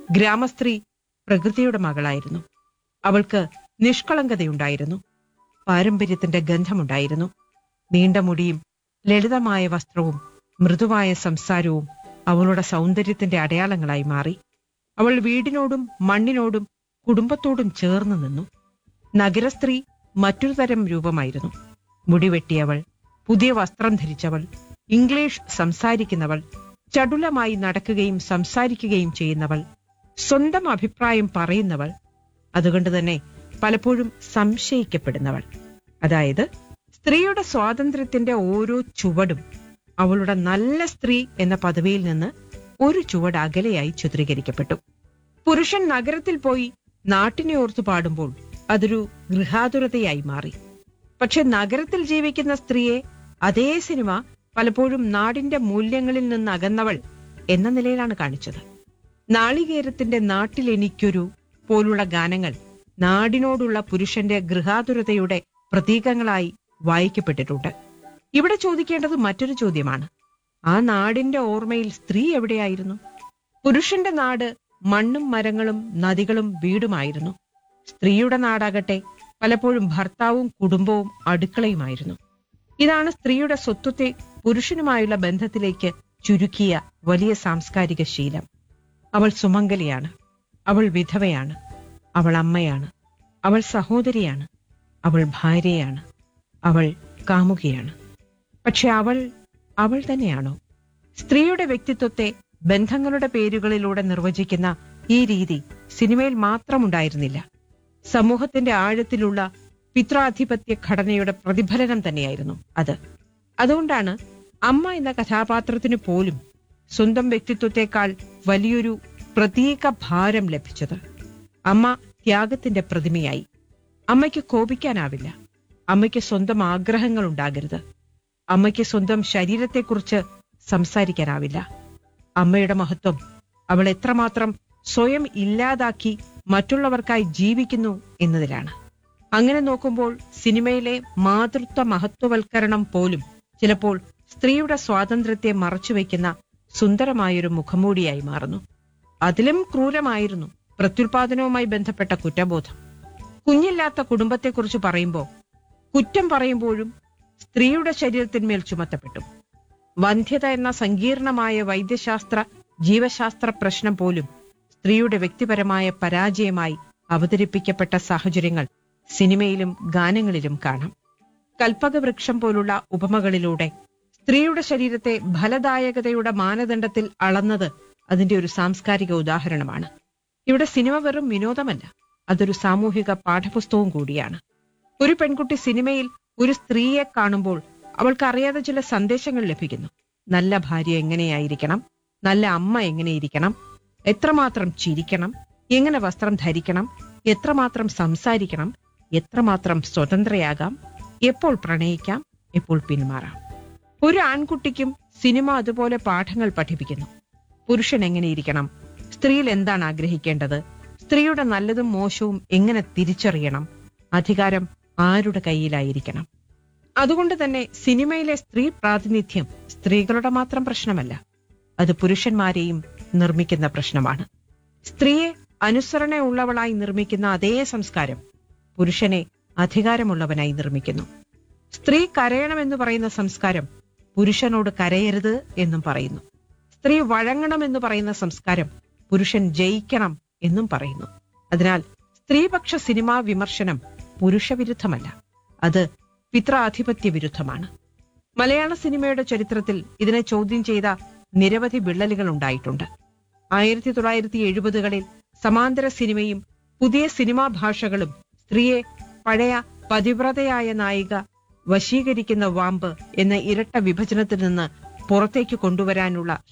ഗ്രാമസ്ത്രീ പ്രകൃതിയുടെ മകളായിരുന്നു അവൾക്ക് നിഷ്കളങ്കതയുണ്ടായിരുന്നു പാരമ്പര്യത്തിന്റെ ഗന്ധമുണ്ടായിരുന്നു നീണ്ട മുടിയും ലളിതമായ വസ്ത്രവും മൃദുവായ സംസാരവും അവളുടെ സൗന്ദര്യത്തിന്റെ അടയാളങ്ങളായി മാറി അവൾ വീടിനോടും മണ്ണിനോടും കുടുംബത്തോടും ചേർന്ന് നിന്നു നഗരസ്ത്രീ മറ്റൊരു തരം രൂപമായിരുന്നു മുടിവെട്ടിയവൾ പുതിയ വസ്ത്രം ധരിച്ചവൾ ഇംഗ്ലീഷ് സംസാരിക്കുന്നവൾ ചടുലമായി നടക്കുകയും സംസാരിക്കുകയും ചെയ്യുന്നവൾ സ്വന്തം അഭിപ്രായം പറയുന്നവൾ അതുകൊണ്ട് തന്നെ പലപ്പോഴും സംശയിക്കപ്പെടുന്നവൾ അതായത് സ്ത്രീയുടെ സ്വാതന്ത്ര്യത്തിന്റെ ഓരോ ചുവടും അവളുടെ നല്ല സ്ത്രീ എന്ന പദവിയിൽ നിന്ന് ഒരു ചുവട് അകലെയായി ചിത്രീകരിക്കപ്പെട്ടു പുരുഷൻ നഗരത്തിൽ പോയി നാട്ടിനെ ഓർത്തു പാടുമ്പോൾ അതൊരു ഗൃഹാതുരതയായി മാറി പക്ഷെ നഗരത്തിൽ ജീവിക്കുന്ന സ്ത്രീയെ അതേ സിനിമ പലപ്പോഴും നാടിന്റെ മൂല്യങ്ങളിൽ നിന്ന് അകന്നവൾ എന്ന നിലയിലാണ് കാണിച്ചത് നാളികേരത്തിന്റെ നാട്ടിലെനിക്കൊരു പോലുള്ള ഗാനങ്ങൾ നാടിനോടുള്ള പുരുഷന്റെ ഗൃഹാതുരതയുടെ പ്രതീകങ്ങളായി വായിക്കപ്പെട്ടിട്ടുണ്ട് ഇവിടെ ചോദിക്കേണ്ടത് മറ്റൊരു ചോദ്യമാണ് ആ നാടിന്റെ ഓർമ്മയിൽ സ്ത്രീ എവിടെയായിരുന്നു പുരുഷന്റെ നാട് മണ്ണും മരങ്ങളും നദികളും വീടുമായിരുന്നു സ്ത്രീയുടെ നാടാകട്ടെ പലപ്പോഴും ഭർത്താവും കുടുംബവും അടുക്കളയുമായിരുന്നു ഇതാണ് സ്ത്രീയുടെ സ്വത്വത്തെ പുരുഷനുമായുള്ള ബന്ധത്തിലേക്ക് ചുരുക്കിയ വലിയ സാംസ്കാരിക ശീലം അവൾ സുമംഗലിയാണ് അവൾ വിധവയാണ് അവൾ അമ്മയാണ് അവൾ സഹോദരിയാണ് അവൾ ഭാര്യയാണ് അവൾ കാമുകിയാണ് പക്ഷെ അവൾ അവൾ തന്നെയാണോ സ്ത്രീയുടെ വ്യക്തിത്വത്തെ ബന്ധങ്ങളുടെ പേരുകളിലൂടെ നിർവചിക്കുന്ന ഈ രീതി സിനിമയിൽ മാത്രമുണ്ടായിരുന്നില്ല സമൂഹത്തിന്റെ ആഴത്തിലുള്ള പിത്രാധിപത്യ ഘടനയുടെ പ്രതിഫലനം തന്നെയായിരുന്നു അത് അതുകൊണ്ടാണ് അമ്മ എന്ന കഥാപാത്രത്തിന് പോലും സ്വന്തം വ്യക്തിത്വത്തെക്കാൾ വലിയൊരു പ്രതീക ഭാരം ലഭിച്ചത് അമ്മ ത്യാഗത്തിന്റെ പ്രതിമയായി അമ്മയ്ക്ക് കോപിക്കാനാവില്ല അമ്മയ്ക്ക് സ്വന്തം ആഗ്രഹങ്ങൾ ഉണ്ടാകരുത് അമ്മയ്ക്ക് സ്വന്തം ശരീരത്തെക്കുറിച്ച് സംസാരിക്കാനാവില്ല അമ്മയുടെ മഹത്വം അവൾ എത്രമാത്രം സ്വയം ഇല്ലാതാക്കി മറ്റുള്ളവർക്കായി ജീവിക്കുന്നു എന്നതിലാണ് അങ്ങനെ നോക്കുമ്പോൾ സിനിമയിലെ മാതൃത്വ മഹത്വവൽക്കരണം പോലും ചിലപ്പോൾ സ്ത്രീയുടെ സ്വാതന്ത്ര്യത്തെ മറച്ചുവെക്കുന്ന സുന്ദരമായൊരു മുഖംമൂടിയായി മാറുന്നു അതിലും ക്രൂരമായിരുന്നു പ്രത്യുൽപാദനവുമായി ബന്ധപ്പെട്ട കുറ്റബോധം കുഞ്ഞില്ലാത്ത കുടുംബത്തെക്കുറിച്ച് പറയുമ്പോൾ കുറ്റം പറയുമ്പോഴും സ്ത്രീയുടെ ശരീരത്തിന്മേൽ ചുമത്തപ്പെട്ടു വന്ധ്യത എന്ന സങ്കീർണമായ വൈദ്യശാസ്ത്ര ജീവശാസ്ത്ര പ്രശ്നം പോലും സ്ത്രീയുടെ വ്യക്തിപരമായ പരാജയമായി അവതരിപ്പിക്കപ്പെട്ട സാഹചര്യങ്ങൾ സിനിമയിലും ഗാനങ്ങളിലും കാണാം കൽപ്പകവൃക്ഷം പോലുള്ള ഉപമകളിലൂടെ സ്ത്രീയുടെ ശരീരത്തെ ഫലദായകതയുടെ മാനദണ്ഡത്തിൽ അളന്നത് അതിന്റെ ഒരു സാംസ്കാരിക ഉദാഹരണമാണ് ഇവിടെ സിനിമ വെറും വിനോദമല്ല അതൊരു സാമൂഹിക പാഠപുസ്തകവും കൂടിയാണ് ഒരു പെൺകുട്ടി സിനിമയിൽ ഒരു സ്ത്രീയെ കാണുമ്പോൾ അവൾക്ക് അറിയാതെ ചില സന്ദേശങ്ങൾ ലഭിക്കുന്നു നല്ല ഭാര്യ എങ്ങനെയായിരിക്കണം നല്ല അമ്മ എങ്ങനെയിരിക്കണം എത്രമാത്രം ചിരിക്കണം എങ്ങനെ വസ്ത്രം ധരിക്കണം എത്രമാത്രം സംസാരിക്കണം എത്രമാത്രം സ്വതന്ത്രയാകാം എപ്പോൾ പ്രണയിക്കാം എപ്പോൾ പിന്മാറാം ഒരു ആൺകുട്ടിക്കും സിനിമ അതുപോലെ പാഠങ്ങൾ പഠിപ്പിക്കുന്നു പുരുഷൻ എങ്ങനെയിരിക്കണം സ്ത്രീയിൽ എന്താണ് ആഗ്രഹിക്കേണ്ടത് സ്ത്രീയുടെ നല്ലതും മോശവും എങ്ങനെ തിരിച്ചറിയണം അധികാരം ആരുടെ കയ്യിലായിരിക്കണം അതുകൊണ്ട് തന്നെ സിനിമയിലെ സ്ത്രീ പ്രാതിനിധ്യം സ്ത്രീകളുടെ മാത്രം പ്രശ്നമല്ല അത് പുരുഷന്മാരെയും നിർമ്മിക്കുന്ന പ്രശ്നമാണ് സ്ത്രീയെ അനുസരണയുള്ളവളായി നിർമ്മിക്കുന്ന അതേ സംസ്കാരം പുരുഷനെ അധികാരമുള്ളവനായി നിർമ്മിക്കുന്നു സ്ത്രീ കരയണമെന്ന് പറയുന്ന സംസ്കാരം പുരുഷനോട് കരയരുത് എന്നും പറയുന്നു സ്ത്രീ വഴങ്ങണമെന്ന് പറയുന്ന സംസ്കാരം പുരുഷൻ ജയിക്കണം എന്നും പറയുന്നു അതിനാൽ സ്ത്രീപക്ഷ സിനിമാ വിമർശനം പുരുഷവിരുദ്ധമല്ല അത് പിത്രാധിപത്യ വിരുദ്ധമാണ് മലയാള സിനിമയുടെ ചരിത്രത്തിൽ ഇതിനെ ചോദ്യം ചെയ്ത നിരവധി വിള്ളലുകൾ ഉണ്ടായിട്ടുണ്ട് ആയിരത്തി തൊള്ളായിരത്തി എഴുപതുകളിൽ സമാന്തര സിനിമയും പുതിയ സിനിമാ ഭാഷകളും സ്ത്രീയെ പഴയ പതിവ്രതയായ നായിക വശീകരിക്കുന്ന വാമ്പ് എന്ന ഇരട്ട വിഭജനത്തിൽ നിന്ന് പുറത്തേക്ക് കൊണ്ടുവരാനുള്ള